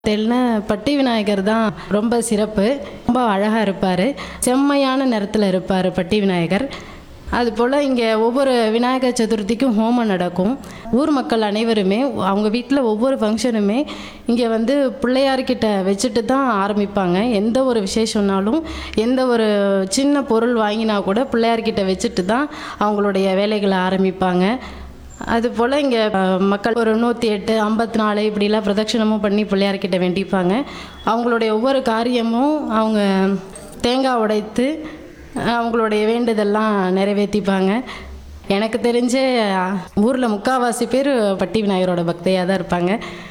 தெல்ல பட்டி விநாயகர் தான் ரொம்ப சிறப்பு ரொம்ப அழகாக இருப்பார் செம்மையான நிறத்தில் இருப்பார் பட்டி விநாயகர் அதுபோல் இங்கே ஒவ்வொரு விநாயகர் சதுர்த்திக்கும் ஹோமம் நடக்கும் ஊர் மக்கள் அனைவருமே அவங்க வீட்டில் ஒவ்வொரு ஃபங்க்ஷனுமே இங்கே வந்து பிள்ளையார்கிட்ட வச்சுட்டு தான் ஆரம்பிப்பாங்க எந்த ஒரு விசேஷம்னாலும் எந்த ஒரு சின்ன பொருள் வாங்கினா கூட பிள்ளையார்கிட்ட வச்சுட்டு தான் அவங்களுடைய வேலைகளை ஆரம்பிப்பாங்க அதுபோல் இங்கே மக்கள் ஒரு நூற்றி எட்டு ஐம்பத்தி நாலு இப்படிலாம் பிரதட்சணமும் பண்ணி பிள்ளையார்கிட்ட வேண்டிப்பாங்க அவங்களுடைய ஒவ்வொரு காரியமும் அவங்க தேங்காய் உடைத்து அவங்களுடைய வேண்டுதெல்லாம் நிறைவேற்றிப்பாங்க எனக்கு தெரிஞ்ச ஊரில் முக்கால்வாசி பேர் பட்டி விநாயகரோட பக்தையாக தான் இருப்பாங்க